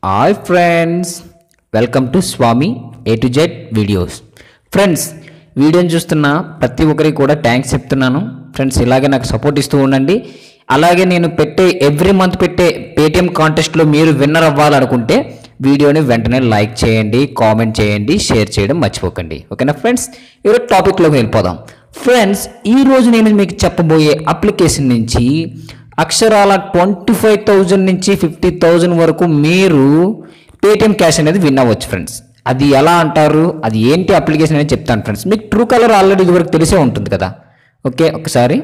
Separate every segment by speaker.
Speaker 1: hi friends welcome to Swami A to Z videos friends వీడియోని చూస్తున్న ప్రతి ఒక్కరికి కూడా థ్యాంక్స్ చెప్తున్నాను ఫ్రెండ్స్ ఇలాగే నాకు సపోర్ట్ ఇస్తూ ఉండండి అలాగే నేను పెట్టే ఎవ్రీ మంత్ పెట్టే పేటిఎం కాంటెస్ట్లో మీరు విన్నర్ అవ్వాలనుకుంటే వీడియోని వెంటనే లైక్ చేయండి కామెంట్ చేయండి షేర్ చేయడం మర్చిపోకండి ఓకేనా ఫ్రెండ్స్ ఈరోజు టాపిక్లోకి వెళ్ళిపోదాం ఫ్రెండ్స్ ఈ రోజు నేను మీకు చెప్పబోయే అప్లికేషన్ నుంచి అక్షరాల ట్వంటీ ఫైవ్ థౌజండ్ నుంచి ఫిఫ్టీ థౌజండ్ వరకు మీరు పేటిఎం క్యాష్ అనేది విన్ అవ్వచ్చు ఫ్రెండ్స్ అది ఎలా అంటారు అది ఏంటి అప్లికేషన్ అనేది చెప్తాను ఫ్రెండ్స్ మీకు ట్రూ కలర్ ఆల్రెడీ ఇదివరకు తెలిసే ఉంటుంది కదా ఓకే ఒకసారి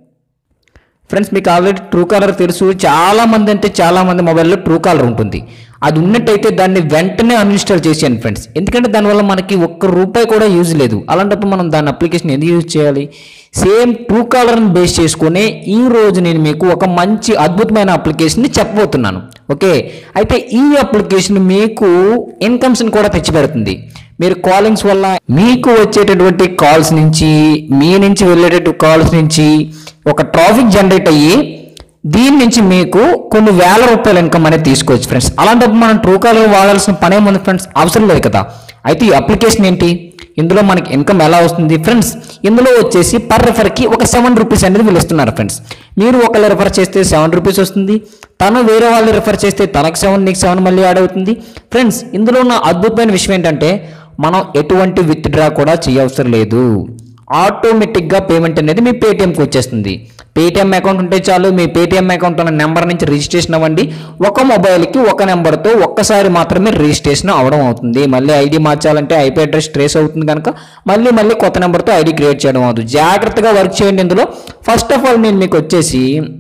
Speaker 1: ఫ్రెండ్స్ మీకు ఆల్రెడీ ట్రూ కాలర్ తెలుసు చాలా మంది అంటే చాలా మంది మొబైల్లో ట్రూ కాలర్ ఉంటుంది అది ఉన్నట్టయితే దాన్ని వెంటనే అన్ఇన్స్టాల్ చేసేయండి ఫ్రెండ్స్ ఎందుకంటే దానివల్ల మనకి ఒక్క రూపాయి కూడా యూజ్ లేదు అలాంటప్పుడు మనం దాని అప్లికేషన్ ఎందుకు యూజ్ చేయాలి సేమ్ ట్రూ కాలర్ని బేస్ చేసుకుని ఈ రోజు నేను మీకు ఒక మంచి అద్భుతమైన అప్లికేషన్ని చెప్పబోతున్నాను ఓకే అయితే ఈ అప్లికేషన్ మీకు ఇన్కమ్స్ని కూడా తెచ్చిపెడుతుంది మీరు కాలింగ్స్ వల్ల మీకు వచ్చేటటువంటి కాల్స్ నుంచి మీ నుంచి వెళ్ళేటటువంటి కాల్స్ నుంచి ఒక ట్రాఫిక్ జనరేట్ అయ్యి దీని నుంచి మీకు కొన్ని వేల రూపాయల ఇన్కమ్ అనేది తీసుకోవచ్చు ఫ్రెండ్స్ అలాంటప్పుడు మనం ట్రూ కాలర్ వాడాల్సిన పని ఏముంది ఫ్రెండ్స్ అవసరం లేదు కదా అయితే ఈ అప్లికేషన్ ఏంటి ఇందులో మనకి ఇన్కమ్ ఎలా వస్తుంది ఫ్రెండ్స్ ఇందులో వచ్చేసి పర్ రెఫర్కి ఒక సెవెన్ రూపీస్ అనేది వీళ్ళు ఇస్తున్నారు ఫ్రెండ్స్ మీరు ఒకళ్ళు రెఫర్ చేస్తే సెవెన్ రూపీస్ వస్తుంది తను వేరే వాళ్ళు రెఫర్ చేస్తే తనకు సెవెన్ నీకు సెవెన్ మళ్ళీ యాడ్ అవుతుంది ఫ్రెండ్స్ ఇందులో ఉన్న అద్భుతమైన విషయం ఏంటంటే మనం ఎటువంటి విత్డ్రా కూడా చేయవసరం లేదు ఆటోమేటిక్గా పేమెంట్ అనేది మీ పేటిఎంకి వచ్చేస్తుంది పేటిఎం అకౌంట్ ఉంటే చాలు మీ పేటిఎం అకౌంట్ ఉన్న నెంబర్ నుంచి రిజిస్ట్రేషన్ అవ్వండి ఒక మొబైల్కి ఒక నెంబర్తో ఒక్కసారి మాత్రమే రిజిస్ట్రేషన్ అవడం అవుతుంది మళ్ళీ ఐడి మార్చాలంటే ఐపీ అడ్రస్ ట్రేస్ అవుతుంది కనుక మళ్ళీ మళ్ళీ కొత్త నెంబర్తో ఐడి క్రియేట్ చేయడం అవుతుంది జాగ్రత్తగా వర్క్ చేయండి ఇందులో ఫస్ట్ ఆఫ్ ఆల్ నేను మీకు వచ్చేసి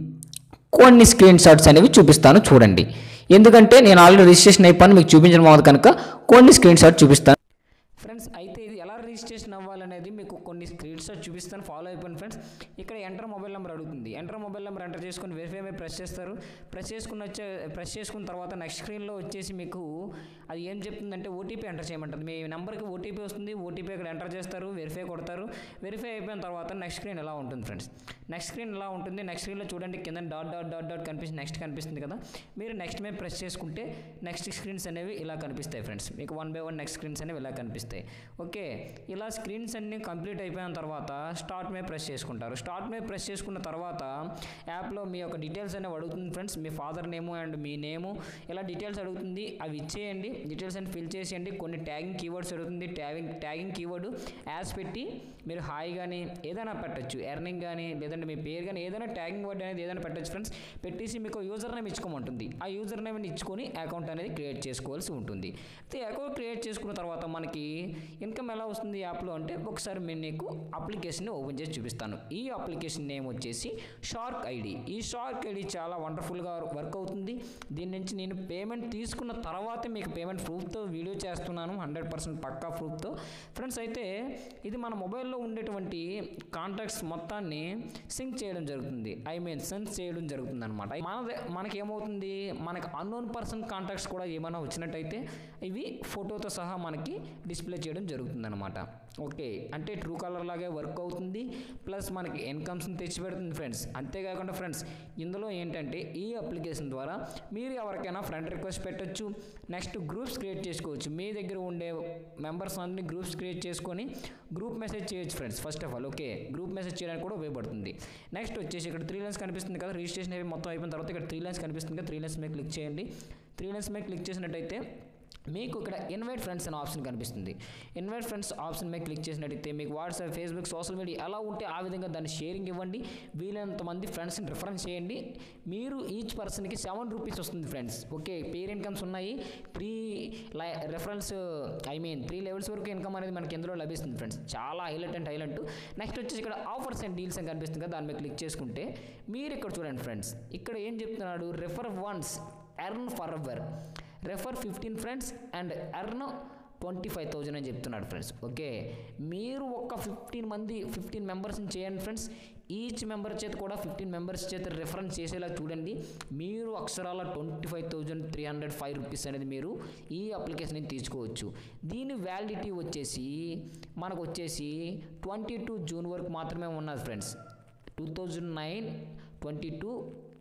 Speaker 1: కొన్ని స్క్రీన్ షాట్స్ అనేవి చూపిస్తాను చూడండి ఎందుకంటే నేను ఆల్రెడీ రిజిస్ట్రేషన్ అయిపోయాను మీకు చూపించడం అవ్వదు కనుక కొన్ని స్క్రీన్ షాట్ చూపిస్తాను ఫ్రెండ్స్ అయితే ఇది ఎలా రిజిస్ట్రేషన్ అవ్వాలనేది మీకు కొన్ని స్క్రీన్ షాట్ చూపిస్తాను ఫాలో అయిపోయింది ఫ్రెండ్స్ ఇక్కడ ఎంటర్ మొబైల్ నెంబర్ అడుగుతుంది ఎంటర్ మొబైల్ నెంబర్ ఎంటర్ చేసుకొని వెరిఫై మీద ప్రెస్ చేస్తారు ప్రెస్ చేసుకుని వచ్చే ప్రెస్ చేసుకున్న తర్వాత నెక్స్ట్ స్క్రీన్లో వచ్చేసి మీకు అది ఏం చెప్తుందంటే ఓటీపీ ఎంటర్ చేయమంటుంది మీ నెంబర్కి ఓటీపీ వస్తుంది ఓటీపీ ఇక్కడ ఎంటర్ చేస్తారు వెరిఫై కొడతారు వెరిఫై అయిపోయిన తర్వాత నెక్స్ట్ స్క్రీన్ ఎలా ఉంటుంది ఫ్రెండ్స్ నెక్స్ట్ స్క్రీన్ ఎలా ఉంటుంది నెక్స్ట్ స్క్రీన్లో చూడండి కింద డాట్ డాట్ డాట్ డాట్ కనిపిస్తుంది నెక్స్ట్ కనిపిస్తుంది కదా మీరు నెక్స్ట్ మీద ప్రెస్ చేసుకుంటే నెక్స్ట్ స్క్రీన్స్ అనేవి ఇలా కనిపిస్తాయి ఫ్రెండ్స్ మీకు one by one next screens అనేవి ఇలా కనిపిస్తాయి ఓకే ఇలా స్క్రీన్స్ అన్నీ కంప్లీట్ అయిపోయిన తర్వాత స్టార్ట్ మీద ప్రెస్ చేసుకుంటారు స్టార్ట్ మీద ప్రెస్ చేసుకున్న తర్వాత యాప్లో మీ యొక్క డీటెయిల్స్ అనేవి అడుగుతుంది ఫ్రెండ్స్ మీ ఫాదర్ నేము అండ్ మీ నేము ఇలా డీటెయిల్స్ అడుగుతుంది అవి ఇచ్చేయండి డీటెయిల్స్ అని ఫిల్ చేసేయండి కొన్ని ట్యాగింగ్ కీవర్డ్స్ అడుగుతుంది ట్యాగింగ్ ట్యాగింగ్ కీవర్డ్ యాజ్ పెట్టి మీరు హాయ్ కానీ ఏదైనా పెట్టచ్చు ఎర్నింగ్ కానీ లేదంటే మీ పేరు కానీ ఏదైనా ట్యాగింగ్ వర్డ్ అనేది ఏదైనా పెట్టచ్చు ఫ్రెండ్స్ పెట్టేసి మీకు యూజర్ నేమ్ ఇచ్చుకోమంటుంది ఆ యూజర్ నేమ్ని ఇచ్చుకొని అకౌంట్ అనేది క్రియేట్ చేసుకోవాల్సి ఉంటుంది అయితే అకౌంట్ క్రియేట్ చేసుకున్న తర్వాత మనకి ఇన్కమ్ ఎలా వస్తుంది యాప్లో అంటే ఒకసారి నేను నీకు అప్లికేషన్ని ఓపెన్ చేసి చూపిస్తాను ఈ అప్లికేషన్ నేమ్ వచ్చేసి షార్క్ ఐడి ఈ షార్క్ ఐడి చాలా వండర్ఫుల్గా వర్క్ అవుతుంది దీని నుంచి నేను పేమెంట్ తీసుకున్న తర్వాతే మీకు పేమెంట్ ప్రూఫ్తో వీడియో చేస్తున్నాను హండ్రెడ్ పర్సెంట్ పక్కా ప్రూఫ్తో ఫ్రెండ్స్ అయితే ఇది మన మొబైల్లో ఉండేటువంటి కాంటాక్ట్స్ మొత్తాన్ని సింక్ చేయడం జరుగుతుంది ఐ మీన్ సెన్స్ చేయడం జరుగుతుంది అనమాట మన మనకి ఏమవుతుంది మనకి అన్నోన్ పర్సన్ కాంటాక్ట్స్ కూడా ఏమైనా వచ్చినట్టయితే ఇవి ఫోటోతో సహా మనకి డిస్ప్లే చేయడం జరుగుతుంది అనమాట ఓకే అంటే ట్రూ కలర్ లాగే వర్క్ అవుతుంది ప్లస్ మనకి ఇన్కమ్స్ని తెచ్చిపెడుతుంది ఫ్రెండ్స్ అంతేకాకుండా ఫ్రెండ్స్ ఇందులో ఏంటంటే ఈ అప్లికేషన్ ద్వారా మీరు ఎవరికైనా ఫ్రెండ్ రిక్వెస్ట్ పెట్టొచ్చు నెక్స్ట్ గ్రూప్స్ క్రియేట్ చేసుకోవచ్చు మీ దగ్గర ఉండే మెంబర్స్ అందరినీ గ్రూప్స్ క్రియేట్ చేసుకొని గ్రూప్ మెసేజ్ చేయొచ్చు friends first of all okay group message చేయడానికి కూడా ఉపయోగపడుతుంది నెక్స్ట్ వచ్చేసి ఇక్కడ త్రీ లైన్స్ కనిపిస్తుంది కదా రిజిస్ట్రేషన్ అయిపోయి మొత్తం అయిపోయిన తర్వాత ఇక్కడ త్రీ లైన్స్ కనిపిస్తుంది కదా త్రీ లైన్స్ మీద క్లిక్ చేయండి త్రీ లైన్స్ మీద క్లిక్ చేసినట్టయితే మీకు ఇక్కడ ఇన్వైట్ ఫ్రెండ్స్ అనే ఆప్షన్ కనిపిస్తుంది ఇన్వైట్ ఫ్రెండ్స్ ఆప్షన్ మీద క్లిక్ చేసినట్టయితే మీకు వాట్సాప్ ఫేస్బుక్ సోషల్ మీడియా ఎలా ఉంటే ఆ విధంగా దాన్ని షేరింగ్ ఇవ్వండి వీలైనంత మంది ఫ్రెండ్స్ని రిఫరెన్స్ చేయండి మీరు ఈచ్ పర్సన్కి సెవెన్ రూపీస్ వస్తుంది ఫ్రెండ్స్ ఓకే పేర్ ఇన్కమ్స్ ఉన్నాయి త్రీ లై reference I mean three levels వరకు ఇన్కమ్ అనేది మనకి ఎందులో లభిస్తుంది ఫ్రెండ్స్ చాలా హైలైట్ అండ్ హైలైట్ నెక్స్ట్ వచ్చేసి ఇక్కడ ఆఫర్స్ అండ్ డీల్స్ అని కనిపిస్తుంది కదా దాని మీద క్లిక్ చేసుకుంటే మీరు ఇక్కడ చూడండి ఫ్రెండ్స్ ఇక్కడ ఏం చెప్తున్నాడు refer once earn forever refer fifteen friends and earn twenty five thousand అని చెప్తున్నాడు ఫ్రెండ్స్ ఓకే మీరు ఒక ఫిఫ్టీన్ మంది ఫిఫ్టీన్ మెంబర్స్ని చేయండి ఫ్రెండ్స్ ఈచ్ మెంబర్ చేత కూడా ఫిఫ్టీన్ మెంబర్స్ చేత రిఫరెన్స్ చేసేలా చూడండి మీరు అక్షరాల twenty five thousand three hundred five rupees అనేది మీరు ఈ అప్లికేషన్ తీసుకోవచ్చు దీని వ్యాలిడిటీ వచ్చేసి మనకు వచ్చేసి ట్వంటీ టూ జూన్ వరకు మాత్రమే ఉన్నది friends two thousand nine twenty two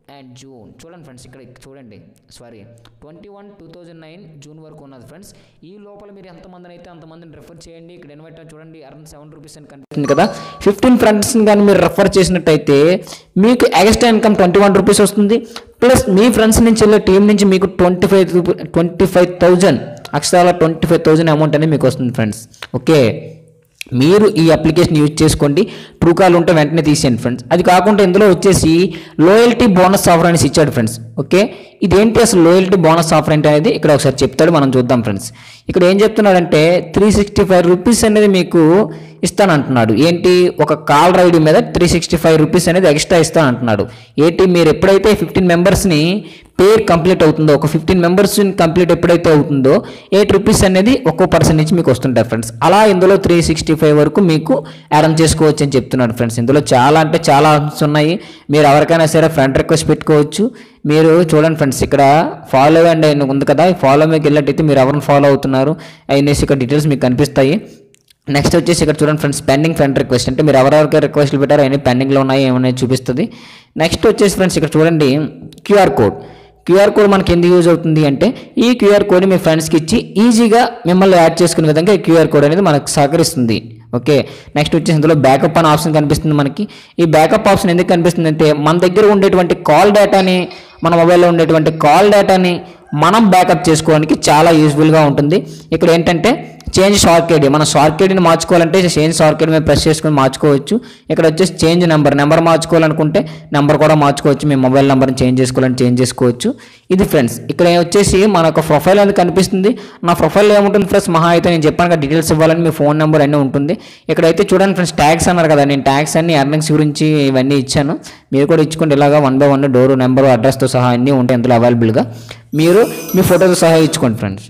Speaker 1: and June చూడండి ఫ్రెండ్స్ ఇక్కడ చూడండి sorry twenty one two thousand nine June వరకు ఉన్నది ఫ్రెండ్స్ ఈ లోపల మీరు ఎంతమందిని అయితే అంతమందిని రెఫర్ చేయండి ఇక్కడ ఇన్వైట్ చూడండి అరౌండ్ సెవెన్ రూపీస్ అని కనిపిస్తుంది కదా ఫిఫ్టీన్ ఫ్రెండ్స్ని కానీ మీరు రెఫర్ చేసినట్టయితే మీకు extra income twenty one rupees వస్తుంది ప్లస్ మీ ఫ్రెండ్స్ నుంచి వెళ్ళే టీం నుంచి మీకు twenty five twenty five thousand అక్షరాల ట్వంటీ ఫైవ్ థౌజండ్ అమౌంట్ అనేది మీకు వస్తుంది ఫ్రెండ్స్ ఓకే మీరు ఈ అప్లికేషన్ యూజ్ చేసుకోండి ట్రూ కాల్ ఉంటే వెంటనే తీసేయండి ఫ్రెండ్స్ అది కాకుండా ఇందులో వచ్చేసి లోయల్టీ బోనస్ ఆఫర్ అనేసి ఇచ్చాడు ఫ్రెండ్స్ ఓకే ఇదేంటి అసలు లోయల్టీ బోనస్ ఆఫర్ ఏంటి అనేది ఇక్కడ ఒకసారి చెప్తాడు మనం చూద్దాం ఫ్రెండ్స్ ఇక్కడ ఏం చెప్తున్నాడంటే త్రీ సిక్స్టీ ఫైవ్ రూపీస్ అనేది మీకు ఇస్తానంటున్నాడు ఏంటి ఒక కాల్ రైడ్ మీద త్రీ సిక్స్టీ ఫైవ్ రూపీస్ అనేది ఎక్స్ట్రా ఇస్తానంటున్నాడు ఏంటి మీరు ఎప్పుడైతే ఫిఫ్టీన్ మెంబర్స్ని పేర్ కంప్లీట్ అవుతుందో ఒక ఫిఫ్టీన్ మెంబర్స్ కంప్లీట్ ఎప్పుడైతే అవుతుందో ఎయిట్ రూపీస్ అనేది ఒక్కో పర్సన్ నుంచి మీకు వస్తుంటాయి ఫ్రెండ్స్ అలా ఇందులో త్రీ సిక్స్టీ ఫైవ్ వరకు మీకు అరేంజ్ చేసుకోవచ్చు అని చెప్తున్నాడు ఫ్రెండ్స్ ఇందులో చాలా అంటే చాలా ఆప్షన్స్ ఉన్నాయి మీరు ఎవరికైనా సరే ఫ్రెండ్ రిక్వెస్ట్ పెట్టుకోవచ్చు మీరు చూడండి ఫ్రెండ్స్ ఇక్కడ ఫాలో అండ్ అని ఉంది కదా ఫాలో మీకు వెళ్ళినట్టయితే మీరు ఎవరిని ఫాలో అవుతున్నారు అనేసి ఇక్కడ డీటెయిల్స్ మీకు కనిపిస్తాయి నెక్స్ట్ వచ్చేసి ఇక్కడ చూడండి ఫ్రెండ్స్ పెండింగ్ ఫ్రెండ్ రిక్వెస్ట్ అంటే మీరు ఎవరెవరికి రిక్వెస్ట్లు పెట్టారో అవన్నీ పెండింగ్లో ఉన్నాయి ఏమైనా చూపిస్తుంది నెక్స్ట్ వచ్చేసి ఫ్రెండ్స్ ఇక్కడ చూడండి క్యూఆర్ కోడ్ క్యూఆర్ కోడ్ మనకి ఎందుకు యూజ్ అవుతుంది అంటే ఈ క్యూఆర్ కోడ్ మీ ఫ్రెండ్స్కి ఇచ్చి ఈజీగా మిమ్మల్ని యాడ్ చేసుకునే విధంగా ఈ క్యూఆర్ కోడ్ అనేది మనకు సహకరిస్తుంది ఓకే నెక్స్ట్ వచ్చేసి ఇందులో బ్యాకప్ అనే ఆప్షన్ కనిపిస్తుంది మనకి ఈ బ్యాకప్ ఆప్షన్ ఎందుకు కనిపిస్తుంది అంటే మన దగ్గర ఉండేటువంటి కాల్ డేటాని మన మొబైల్లో ఉండేటువంటి కాల్ డేటాని మనం బ్యాకప్ చేసుకోవడానికి చాలా యూజ్ఫుల్గా ఉంటుంది ఇక్కడ ఏంటంటే చేంజ్ షార్ట్ కేడీ మన షార్ట్ కేడీని మార్చుకోవాలంటే చేంజ్ షార్ట్ కేడీ మీద ప్రెస్ చేసుకొని మార్చుకోవచ్చు ఇక్కడ వచ్చేసి చేంజ్ నెంబర్ నెంబర్ మార్చుకోవాలనుకుంటే నెంబర్ కూడా మార్చుకోవచ్చు మీ మొబైల్ నెంబర్ని చేంజ్ చేసుకోవాలని చేంజ్ చేసుకోవచ్చు ఇది ఫ్రెండ్స్ ఇక్కడ వచ్చేసి మన ఒక ప్రొఫైల్ అనేది కనిపిస్తుంది నా ప్రొఫైల్ ఏముంటుంది ఫ్రెండ్స్ మహా అయితే నేను చెప్పాను కదా డీటెయిల్స్ ఇవ్వాలని మీ ఫోన్ నెంబర్ అన్నీ ఉంటుంది ఇక్కడైతే చూడండి ఫ్రెండ్స్ ట్యాక్స్ అన్నారు కదా నేను ట్యాక్స్ అన్ని ఎర్నింగ్స్ గురించి ఇవన్నీ ఇచ్చాను మీరు కూడా ఇచ్చుకోండి ఇలాగా one by one door number అడ్రస్తో సహా అన్నీ ఉంటాయి ఇందులో అవైలబుల్గా మీరు మీ ఫోటోతో సహా ఇచ్చుకోండి ఫ్రెండ్స్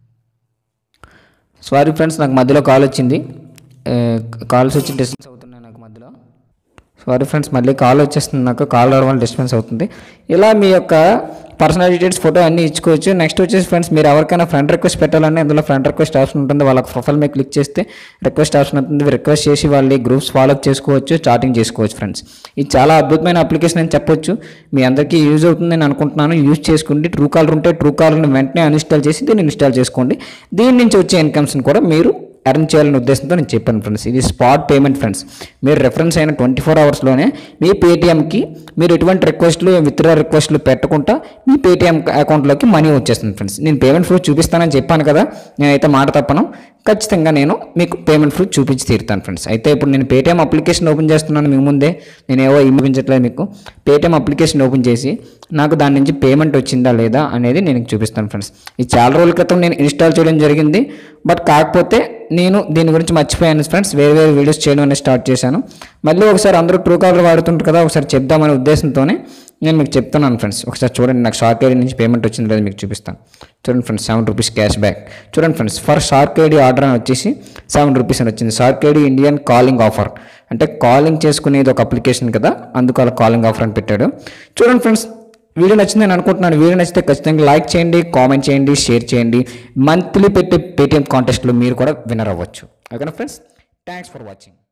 Speaker 1: సారీ ఫ్రెండ్స్ నాకు మధ్యలో కాల్ వచ్చింది కాల్స్ వచ్చి డిస్టెన్స్ అవుతున్నాయి నాకు మధ్యలో సారీ ఫ్రెండ్స్ మళ్ళీ కాల్ వచ్చేస్తుంది నాకు కాల్ రావడం వల్ల డిస్టర్బెన్స్ అవుతుంది ఇలా మీ యొక్క పర్సనల్ డీటెయిల్స్ ఫోటో అన్నీ ఇచ్చుకోవచ్చు నెక్స్ట్ వచ్చేసి ఫ్రెండ్స్ మీరు ఎవరికైనా ఫ్రెండ్ రిక్వెస్ట్ పెట్టాలన్నా ఇందులో ఫ్రెండ్ రిక్వెస్ట్ ఆప్షన్ ఉంటుంది వాళ్ళ ప్రొఫైల్ మీద క్లిక్ చేస్తే రిక్వెస్ట్ ఆప్షన్ ఉంటుంది రిక్వెస్ట్ చేసి వాళ్ళ గ్రూప్స్ ఫాలో అప్ చేసుకోవచ్చు చాటింగ్ చేసుకోవచ్చు ఫ్రెండ్స్ ఇది చాలా అద్భుతమైన అప్లికేషన్ అని చెప్పొచ్చు మీ అందరికీ యూజ్ అవుతుంది నేను అనుకుంటున్నాను యూజ్ చేసుకోండి ట్రూ కాలర్ ఉంటే ట్రూ కాలర్ని వెంటనే అన్ఇన్స్టాల్ చేసి దీన్ని ఇన్స్టాల్ చేసుకోండి దీని నుంచి వచ్చే ఇన్కమ్స్ని కూడా మీరు ఎర్న్ చేయాలనే ఉద్దేశంతో నేను చెప్పాను ఫ్రెండ్స్ ఇది స్పాట్ పేమెంట్ ఫ్రెండ్స్ మీరు రెఫరెన్స్ అయిన ట్వంటీ ఫోర్ అవర్స్లోనే మీ పేటిఎంకి మీరు ఎటువంటి రిక్వెస్ట్లు విత్డ్రా రిక్వెస్ట్లు పెట్టకుండా మీ పేటిఎం అకౌంట్లోకి మనీ వచ్చేస్తుంది ఫ్రెండ్స్ నేను పేమెంట్ ప్రూఫ్ చూపిస్తానని చెప్పాను కదా నేనైతే మాట తప్పను ఖచ్చితంగా నేను మీకు పేమెంట్ ప్రూఫ్ చూపించి తీరుతాను ఫ్రెండ్స్ అయితే ఇప్పుడు నేను పేటిఎం అప్లికేషన్ ఓపెన్ చేస్తున్నాను మీ ముందే నేను ఏవో ఇమ్మించట్లేదు మీకు పేటిఎం అప్లికేషన్ ఓపెన్ చేసి నాకు దాని నుంచి పేమెంట్ వచ్చిందా లేదా అనేది నేను చూపిస్తాను ఫ్రెండ్స్ ఇది చాలా రోజుల క్రితం నేను ఇన్స్టాల్ చేయడం జరిగింది బట్ కాకపోతే నేను దీని గురించి మర్చిపోయాను ఫ్రెండ్స్ వేరే వేరే వీడియోస్ చేయడం అనేది స్టార్ట్ చేశాను మళ్ళీ ఒకసారి అందరూ ట్రూ కాలర్ వాడుతుంటారు కదా ఒకసారి చెప్దామనే ఉద్దేశంతోనే నేను మీకు చెప్తున్నాను ఫ్రెండ్స్ ఒకసారి చూడండి నాకు షార్క్ ఐడి నుంచి పేమెంట్ వచ్చింది లేదా మీకు చూపిస్తాను చూడండి friends seven rupees cash back చూడండి friends for shark ID order అని వచ్చేసి సెవెన్ రూపీస్ అని వచ్చింది shark ID Indian calling offer అంటే కాలింగ్ చేసుకునేది ఒక అప్లికేషన్ కదా అందుకు అలా కాలింగ్ ఆఫర్ అని పెట్టాడు చూడండి ఫ్రెండ్స్ వీడియో నచ్చింది నేను అనుకుంటున్నాను వీడియో నచ్చితే ఖచ్చితంగా లైక్ చేయండి కామెంట్ చేయండి షేర్ చేయండి మంత్లీ పెట్టే పేటిఎం కాంటెస్ట్లో మీరు కూడా విన్నర్ అవ్వచ్చు ఓకేనా ఫ్రెండ్స్ థ్యాంక్స్ ఫర్ వాచింగ్